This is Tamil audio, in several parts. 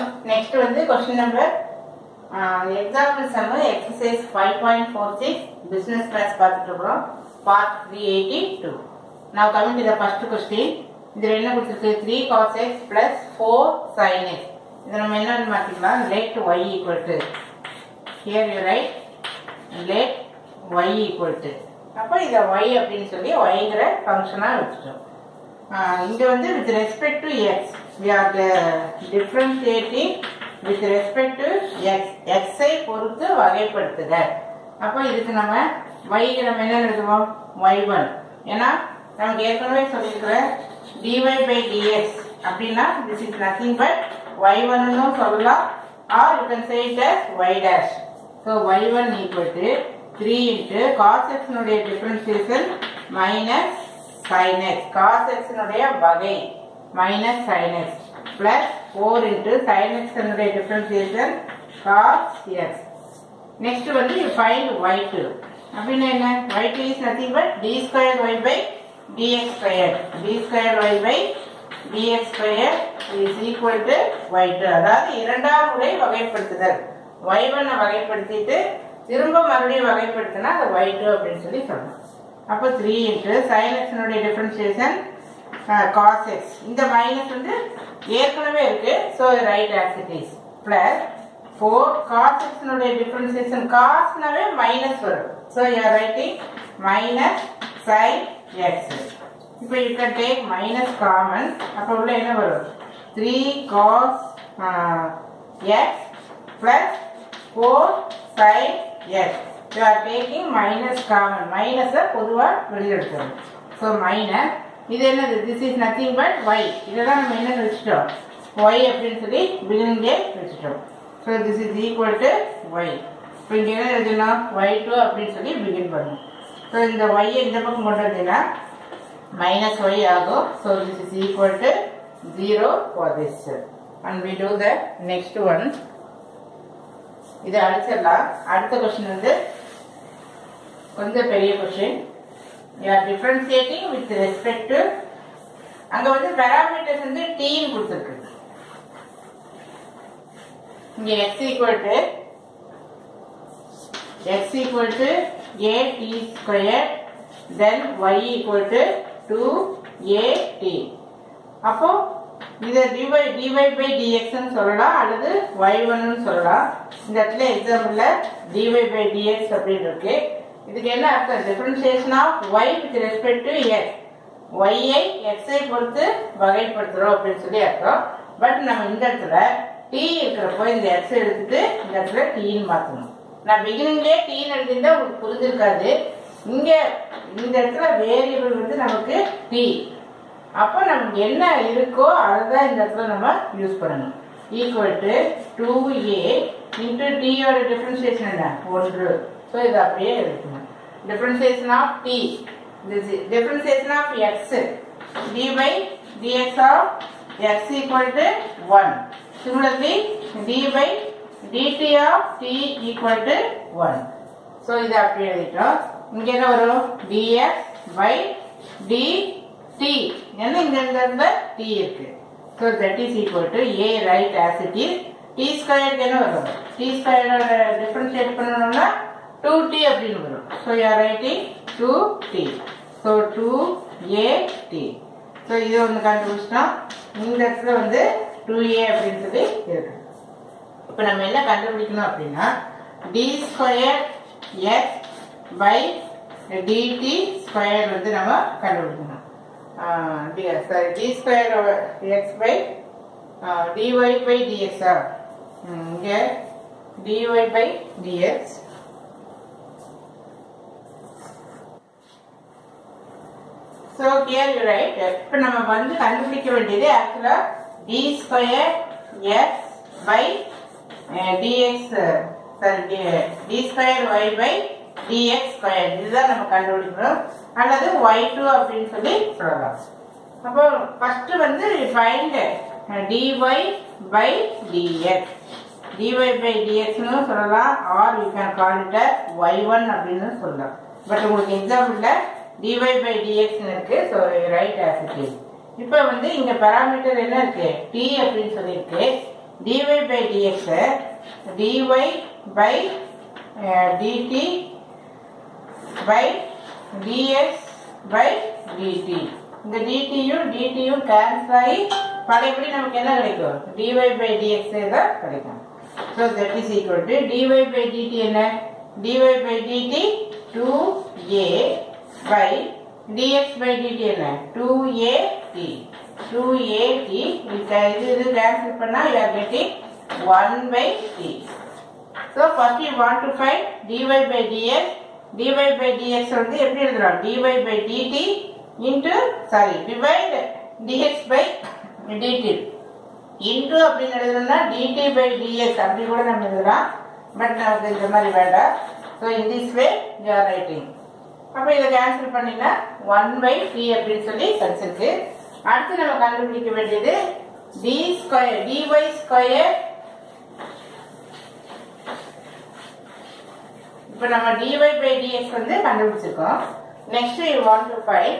நெக்ஸ்ட் வந்து question number example sum exercise five point four six business class பார்த்துட்டு இருக்கிறோம் பார்ட் த்ரீ எயிட்டி டூ நான் coming to the first question இதில் என்ன கொடுத்துருக்கு three cos x plus four sine x இதை நம்ம என்னன்னு மாற்றிக்கலாம் let y equal to here you write let y equal to அப்போ இதை ஒய் அப்படின்னு சொல்லி ஒய்ங்கிற ஃபங்க்ஷனாக வச்சுட்டோம் இங்க வந்து with respect to x we are differentiating with respect to x எக்ஸை பொறுத்து வகைப்படுத்துக அப்போ இதுக்கு நம்ம ஒய்க்கு நம்ம என்ன எழுதுவோம் ஒய் ஒன் ஏன்னா நமக்கு ஏற்கனவே சொல்லியிருக்கிற டிஒய் பை டிஎக்ஸ் அப்படின்னா this is nothing but y ஒன்னு சொல்லலாம் or you can say it as y dash so y one equal to three into cos எக்ஸ்னுடைய differentiation minus sin x cos x னுடைய வகை minus sin x plus 4 into sin x னுடைய differentiation cos x next வந்து you find y2 அப்படின்னா என்ன y2 is nothing but d squared y by dx squared d squared y by dx squared is equal to y2 அதாவது இரண்டாம் முறை வகைப்படுத்துதல் y1 வகைப்படுத்திட்டு திரும்ப மறுபடியும் வகைப்படுத்தினா அது y2 அப்படின்னு சொல்லி சொல்லணும் அப்போ த்ரீ இன்ட்டு சைன் எக்ஸினுடைய டிஃபரன்சியேஷன் காஸ் எக்ஸ் இந்த மைனஸ் வந்து ஏற்கனவே இருக்கு so write as it is plus four cos எக்ஸினுடைய டிஃபரன்சியேஷன் காஸ்னாவே மைனஸ் வரும் so you are writing minus sine x இப்போ you can take minus common அப்போ உள்ள என்ன வரும் three cos x plus four sine x you are taking minus common மைனஸை பொதுவாக வெளியெடுக்கணும் ஸோ மைனஸ் இது என்னது this is nothing but y இதெல்லாம் நம்ம என்னன்னு வச்சுட்டோம் ஒய் அப்படின்னு சொல்லி பிகினிங்லே வச்சுட்டோம் so this is equal to y இப்போ இங்கே என்ன எழுதணும் ஒய் டூ அப்படின்னு சொல்லி பிகின் பண்ணணும் ஸோ இந்த ஒய்யை இந்த பக்கம் கொண்டு வந்தீங்கன்னா மைனஸ் ஒய் ஆகும் so this is equal to zero for this and we do the next one இதை அடிச்சிடலாம் அடுத்த கொஸ்டின் வந்து கொஞ்சம் பெரிய question you are differentiating with respect to அங்க வந்து பேராமீட்டர்ஸ் வந்து டீன்னு கொடுத்துருக்கு இங்க x equal to x equal to a t square then y equal to two a t அப்போ இதை dy dy பை dxன்னு சொல்லலாம் அல்லது y1 சொல்லலாம் இந்த இடத்துல எக்ஸாம்பிள்ல dy பை dx அப்படின்னு இருக்கு இதுக்கு என்ன அர்த்தம் differentiation of y with respect to x y ஐ x ஐ பொறுத்து வகைப்படுத்துறோம் அப்படின்னு சொல்லி அர்த்தம் பட் நம்ம இந்த இடத்துல t இருக்கிறப்போ இந்த x எடுத்துட்டு இந்த இடத்துல tன்னு மாத்தணும் நான் பிகினிங்லேயே டீன்னு எழுதிருந்தா உங்களுக்கு புரிஞ்சிருக்காது இங்க இந்த இடத்துல வேரியபிள் வந்து நமக்கு t அப்போ நமக்கு என்ன இருக்கோ அதுதான் இந்த இடத்துல நம்ம யூஸ் பண்ணணும் equal to two a into டீயோட டிஃபரன்சியேஷன் என்ன ஒன்று ஸோ இது அப்படியே எடுக்கணும் differentiation of t differentiation of x d by d x of x equal to one similarly d by d t of t equal to one so இது அப்படியே எழுதிட்டோம் இங்கே என்ன வரும் டிஎக்ஸ் பை டி டி ஏன்னா இங்க இந்த டி இருக்கு so that is equal to a write as it is t ஸ்கொயருக்கு என்ன வரும் டி ஸ்கொயரோட டிஃபரன்ஷியேட் பண்ணணும்னா டூ டி அப்படின்னு வரும் so you're writing two t so two a t so இது ஒன்று கண்டுபிடிச்சிட்டோம் இந்த இடத்துல வந்து டூ ஏ அப்படின்னு சொல்லி இருக்கு இப்போ நம்ம என்ன கண்டுபிடிக்கணும் அப்படின்னா d square x by d t square வந்து நம்ம கண்டுபிடிக்கணும் sorry, d square over x by uh, dy by dx ஆ இங்க dy by dx so here you write இப்போ நம்ம வந்து கண்டுபிடிக்க வேண்டியது ஆக்சுவலா d square x by uh, dx sorry d square y by dx square இதுதான் நம்ம கண்டுபிடிக்கணும் அல்லது y2 அப்படின்னு சொல்லி சொல்லலாம் அப்போ ஃபர்ஸ்ட் வந்து find dy by dx dy by dx னு சொல்லலாம் or you can call it y1 அப்படின்னு சொல்லலாம் பட் உங்களுக்கு எக்ஸாம்பிள்ல dy by dx இருக்கு so write as it is இப்போ வந்து இங்க பாராமீட்டர் என்ன இருக்கு t அப்படின்னு சொல்லியிருக்கு dy by dx dy by uh, dt by dx by dt இந்த dtயும் dtயும் கேன்சல் ஆகி பழையபடி நமக்கு என்ன கிடைக்கும் dy by dx தான் கிடைக்கும் so that is equal to dy by dt என்ன dy by dt 2a by dx by dt என்ன 2at 2at இது இது கேன்சல் பண்ணா you are getting 1 by t so first we want to find dy by dx dy by dx வந்து எப்படி எழுதலாம் dy by dt into sorry divide dx by dt into அப்படின்னு எழுதணும்னா dt by dx அப்படி கூட நம்ம எழுதலாம் பட் நமக்கு இந்த மாதிரி வேண்டாம் so in this way you are writing அப்போ இதை கேன்சல் பண்ணினா ஒன் பை டி அப்படின்னு சொல்லி கிடைச்சிருக்கு அடுத்து நம்ம கண்டுபிடிக்க வேண்டியது டி ஸ்கொயர் டிஒய் ஸ்கொயர் இப்போ நம்ம டிஒய் பை டிஎக்ஸ் வந்து கண்டுபிடிச்சிருக்கோம் next you want to find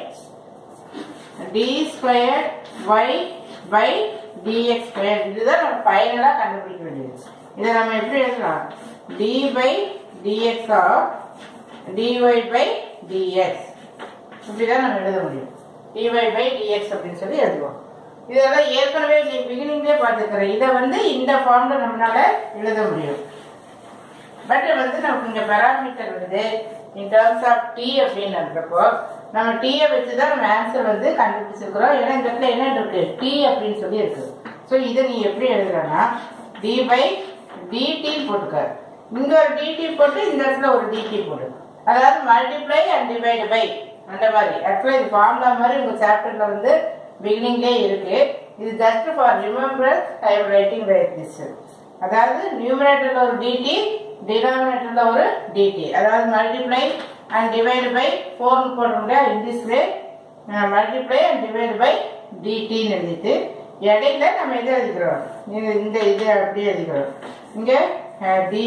d square y by d x square இதுதான் நம்ம ஃபைனலாக கண்டுபிடிக்க வேண்டியது இதை நம்ம எப்படி எழுதலாம் d by d x or d y by d x இப்படிதான் நம்ம எழுத முடியும் டிஒய் பை டிஎக்ஸ் அப்படின்னு சொல்லி எழுதுவோம் இதெல்லாம் ஏற்கனவே நீ பிகினிங்லேயே பார்த்துக்கிறேன் இதை வந்து இந்த ஃபார்ம்ல நம்மளால எழுத முடியும் பட் வந்து நமக்கு இங்க பேராமீட்டர் வந்து இன் டேர்ம்ஸ் ஆஃப் டி அப்படின்னு இருக்கிறப்போ நம்ம டீயை வச்சு தான் நம்ம ஆன்சர் வந்து கண்டுபிடிச்சிருக்கிறோம் ஏன்னா இந்த இடத்துல என்ன இருக்கு டி அப்படின்னு சொல்லி இருக்கு ஸோ இதை நீ எப்படி எழுதுறனா டி பை டிடி போட்டுக்க இங்க ஒரு டிடி போட்டு இந்த இடத்துல ஒரு டிடி போடு அதாவது மல்டிப்ளை அண்ட் டிவைடு பை அந்த மாதிரி ஆக்சுவலாக இது ஃபார்முலா மாதிரி உங்க சாப்டர்ல வந்து பிகினிங்லேயே இருக்கு இது just for remembrance I am writing right this அதாவது நியூமரேட்டர்ல ஒரு டிடி டினாமினேட்டர்ல ஒரு டிடி அதாவது மல்டிப்ளை அண்ட் டிவைடு பை ஃபோர்னு போடுறோம்ல in this way multiply and divide by டிடின்னு எழுதிட்டு இடையில நம்ம எதை எழுதிக்கிறோம் இது- இந்த இது அப்படியே எழுதிக்கிறோம் இங்க dy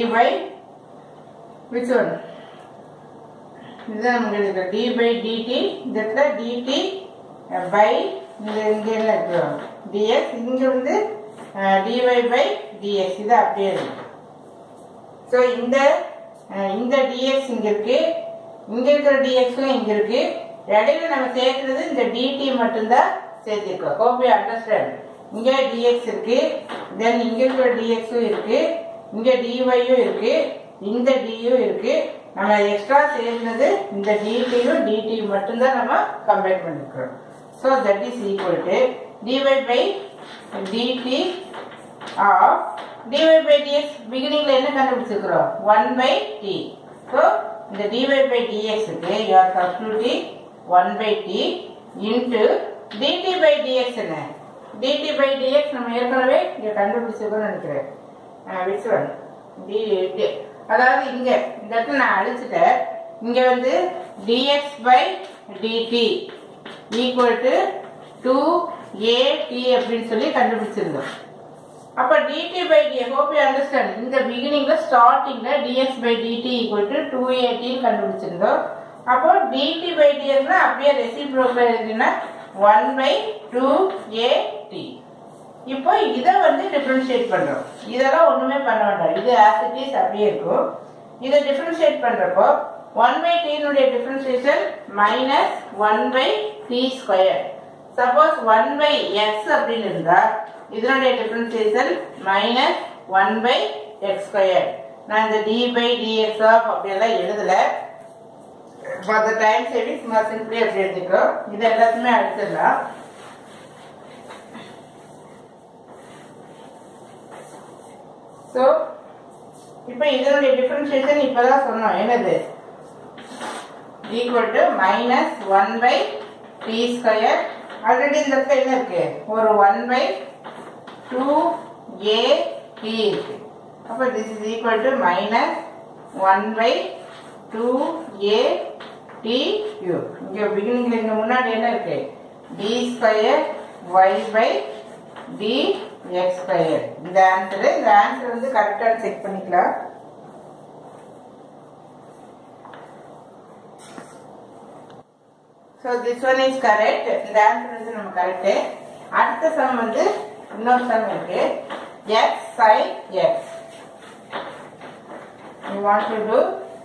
which one இதுதான் நமக்கு எழுதிக்கிறோம் டி பை டிடி இந்த இடத்துல டிடி பை இந்த இங்க என்ன இருக்கிறோம் டிஎக்ஸ் இங்க வந்து டிஒய் பை டிஎக்ஸ் இது அப்படியே இருக்கு ஸோ இந்த அஹ், இந்த டிஎக்ஸ் இங்க இருக்கு இங்க இருக்கிற டிஎக்ஸும் இங்க இருக்கு இடையில நம்ம சேர்க்கிறது இந்த டிடி மட்டும்தான் சேர்த்திருக்கோம் ஹோப் யூ அண்டர்ஸ்டாண்ட் இங்க டிஎக்ஸ் இருக்கு தென் இங்க இருக்கிற டிஎக்ஸும் இருக்கு இங்க டிஒய்யும் இருக்கு இந்த டியும் இருக்கு நம்ம எக்ஸ்ட்ரா சேர்ந்தது இந்த டிடியும் டிடியும் மட்டும்தான் நம்ம கம்பைன் பண்ணிருக்கிறோம் so that is equal to d y by d t of dy by dx பிகினிங்ல என்ன கண்டுபிடிச்சிருக்கிறோம் 1 by t so இந்த dy by dx க்கு you are substituting 1 by t into dt by dx என்ன dt by dx நம்ம ஏற்கனவே இங்க கண்டுபிடிச்சிருக்கோம்னு நினைக்கிறேன் which one d d- அதாவது இங்க இந்த இடத்துல நான் அழிச்சிட்டேன் இங்க வந்து dx by dt equal to 2at அப்படின்னு சொல்லி கண்டுபிடிச்சிருந்தோம் அப்ப dt by d hope you understand இந்த பிகினிங்ல ஸ்டார்டிங்ல dx by dt equal to 2at ன்னு கண்டுபிடிச்சிருந்தோம் அப்போ dt by dx னா அப்படியே ரெசிப்ரோக்கல் எழுதினா 1 by 2at இப்போ இதை வந்து டிஃபரன்ஷியேட் பண்றோம் இதெல்லாம் ஒண்ணுமே பண்ண வேண்டாம் இது as it is அப்படியே இருக்கும் இதை டிஃபரன்ஷியேட் பண்றப்போ 1 by t னுடைய differentiation minus one by t square suppose one by x அப்படின்னு இருந்தா இதனுடைய differentiation minus one by x square நான் இந்த டி பை டிஎக்ஸ் ஆஃப் அப்படியெல்லாம் எழுதல ஃபார் த டைம் சேவிங் சும்மா சிம்பிளி அப்படி எடுத்துக்கிறோம் இது எல்லாத்தையுமே அடிச்சிடலாம் ஸோ இப்போ இதனுடைய டிஃபரன்ஷியேஷன் இப்போதான் சொன்னோம் என்னது equal to minus one by t square already இந்த இடத்துல என்ன இருக்கு ஒரு one by two a t இருக்கு அப்போ this is equal to minus one by two a t you இங்கே பிகினிங்ல இங்கே முன்னாடி என்ன இருக்கு d square y by d x square இந்த ஆன்சரு இந்த ஆன்சர் வந்து கரெக்டாக செக் பண்ணிக்கலாம் so this one is correct இந்த ஆன்சர் வந்து நம்ம கரெக்டு அடுத்த சம் வந்து இன்னொரு சம் இருக்கு x sin x. You want to do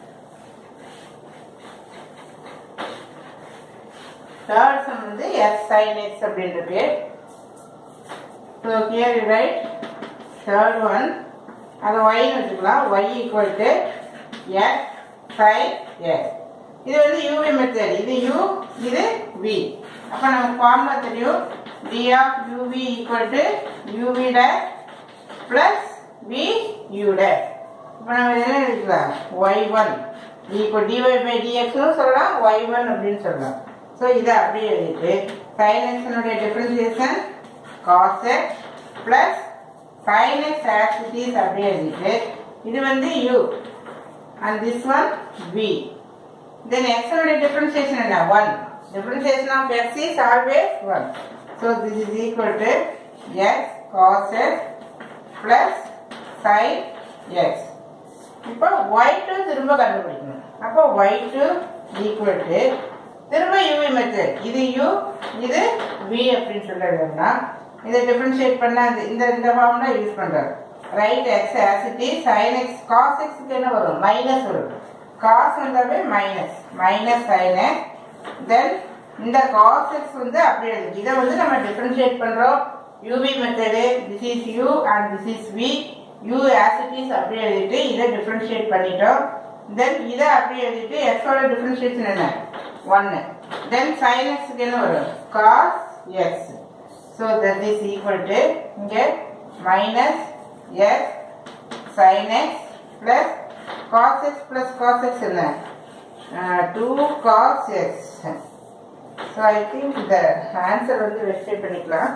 third sum வந்து x sin x அப்படின்னு இருக்கு so here you write third one அது y னு வச்சுக்கலாம் y equal to x sin x இது வந்து uv மெத்தட் இது u இது v அப்ப நமக்கு ஃபார்முலா தெரியும் d of uv equal to uv dash plus v u dash இப்போ நம்ம என்ன எழுதிக்கலாம் y1 equal dy by dx னு சொல்லலாம் y1 அப்படின்னு சொல்லலாம் ஸோ இதை அப்படியே எழுதிட்டு sin x னுடைய differentiation cos x plus sin x as it is அப்படியே எழுதிட்டு இது வந்து u and this one v then x உடைய differentiation என்ன 1 differentiation of x is always 1 so this is equal to x cos x plus sin x இப்போ y2 திரும்ப கண்டுபிடிக்கணும் அப்போ y2 equal to திரும்ப uv மெத்தட் இது u இது v அப்படின்னு சொல்லிடுறோம்னா இதை டிஃபரன்ஷியேட் பண்ண அந்த- இந்த இந்த ஃபார்ம்ல யூஸ் பண்றோம் write x as it is sine x cos எக்ஸ்க்கு என்ன வரும் மைனஸ் வரும் காஸ் வந்தாவே minus minus sine x then இந்த காஸ் எக்ஸ் வந்து அப்படியே இருக்கு இதை வந்து நம்ம டிஃபரன்ஷியேட் பண்றோம் uv method this is u and this is v u as it is அப்படியே எழுதிட்டு இதை டிஃபரன்ஷியேட் பண்ணிட்டோம் தென் இதை அப்படியே எழுதிட்டு x ஓட டிஃபரன்ஷியேஷன் என்ன 1 தென் sin x க்கு என்ன வரும் cos x so that is equal to இங்க minus x sin x plus cos x plus cos x என்ன uh, 2 cos x so I think the answer வந்து வெரிஃபை பண்ணிக்கலாம்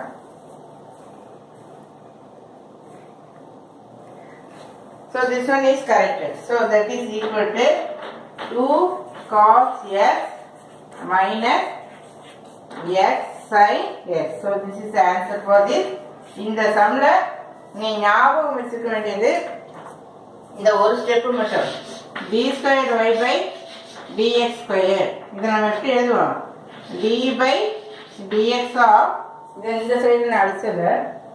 So this one is corrected. So that is equal to 2 cos x minus x sin x. So this is the answer for this. இந்த சம்ல நீ ஞாபகம் வச்சுக்க வேண்டியது இந்த ஒரு ஸ்டெப் மட்டும் d square y by d x square இதை நம்ம எப்படி எழுதுவோம் டி பை டிஎக்ஸ் ஆஃப் இதை இந்த சைடு நான் அடிச்சது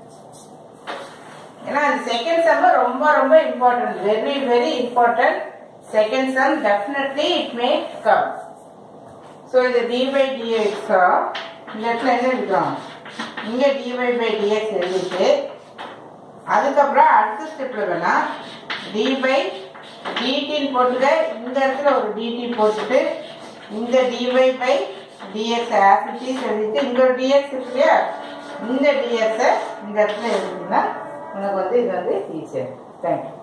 ஏன்னா அந்த செகண்ட் சம் ரொம்ப ரொம்ப important very very important second sum definitely it may come so இது டி பை டிஎக்ஸ் இந்த இடத்துல என்ன எழுதுறோம் இங்கே டிவை பை டிஎக்ஸ் எழுதிட்டு அதுக்கப்புறம் அடுத்த ஸ்டெப்ல வேணா டி பை டிடின்னு போட்டுக்க இந்த இடத்துல ஒரு டிடி போட்டுட்டு இந்த டிவை பை டிஎக்ஸ் ஆசிட்டிஸ் எழுதிட்டு இங்க ஒரு டிஎக்ஸ் இருக்கு இல்லையா இந்த டிஎக்ஸை இந்த இடத்துல எழுதினா உனக்கு வந்து இது வந்து ஈஸியாக தேங்க்யூ